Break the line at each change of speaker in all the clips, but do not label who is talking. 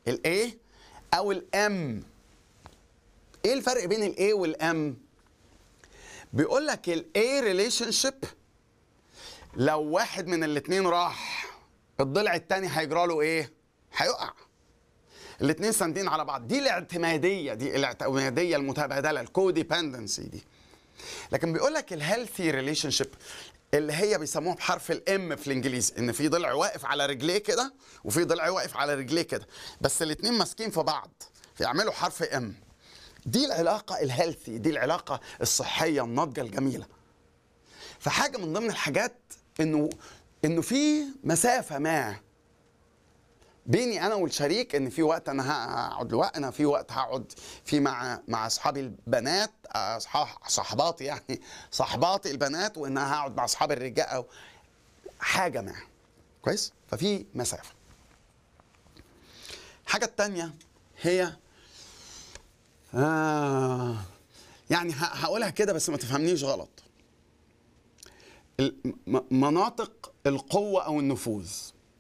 الاي او الام ايه الفرق بين الاي والام بيقول لك الاي ريليشن شيب لو واحد من الاثنين راح الضلع الثاني هيجرى له ايه هيقع الاثنين ساندين على بعض دي الاعتماديه دي الاعتماديه المتبادله الكوديبندنسي دي لكن بيقول لك الهيلثي ريليشن شيب اللي هي بيسموها بحرف الام في الانجليزي ان في ضلع واقف على رجليه كده وفي ضلع واقف على رجليه كده بس الاثنين ماسكين في بعض فيعملوا حرف ام دي العلاقه الهيلثي دي العلاقه الصحيه الناضجه الجميله فحاجه من ضمن الحاجات انه انه في مسافه ما بيني انا والشريك ان في وقت انا هقعد لوقت انا في وقت هقعد في مع مع اصحابي البنات اصحاب صحباتي يعني صحباتي البنات وان انا هقعد مع اصحابي الرجال او حاجه ما كويس ففي مسافه الحاجه الثانيه هي آه يعني هقولها كده بس ما تفهمنيش غلط مناطق القوه او النفوذ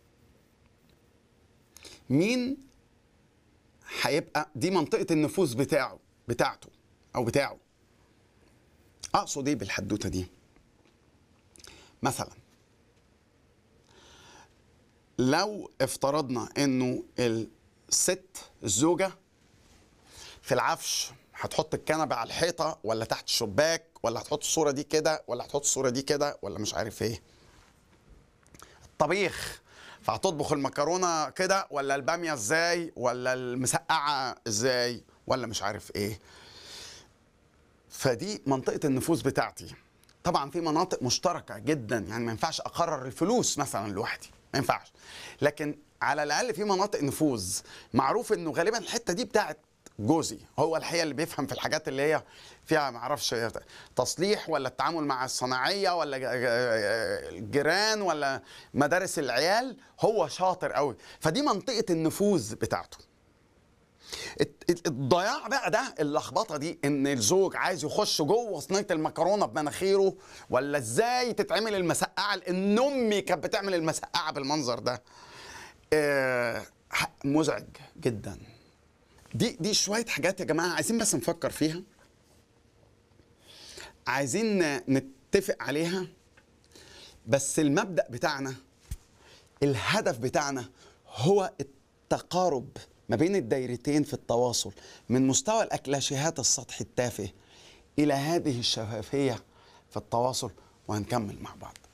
مين هيبقى دي منطقة النفوذ بتاعه بتاعته أو بتاعه أقصد إيه بالحدوتة دي؟ مثلا لو افترضنا إنه الست الزوجة في العفش هتحط الكنبة على الحيطة ولا تحت الشباك ولا هتحط الصورة دي كده ولا هتحط الصورة دي كده ولا مش عارف إيه الطبيخ فهتطبخ المكرونه كده ولا الباميه ازاي ولا المسقعه ازاي ولا مش عارف ايه فدي منطقه النفوذ بتاعتي طبعا في مناطق مشتركه جدا يعني ما ينفعش اقرر الفلوس مثلا لوحدي ما ينفعش لكن على الاقل في مناطق نفوذ معروف انه غالبا الحته دي بتاعت جوزي هو الحقيقه اللي بيفهم في الحاجات اللي هي فيها ما اعرفش تصليح ولا التعامل مع الصناعيه ولا الجيران ولا مدارس العيال هو شاطر قوي فدي منطقه النفوذ بتاعته الضياع بقى ده اللخبطه دي ان الزوج عايز يخش جوه صينيه المكرونه بمناخيره ولا ازاي تتعمل المسقعه لان امي كانت بتعمل المسقعه بالمنظر ده آه مزعج جدا دي دي شويه حاجات يا جماعه عايزين بس نفكر فيها عايزين نتفق عليها بس المبدا بتاعنا الهدف بتاعنا هو التقارب ما بين الدايرتين في التواصل من مستوى الاكلاشيهات السطح التافه الى هذه الشفافيه في التواصل وهنكمل مع بعض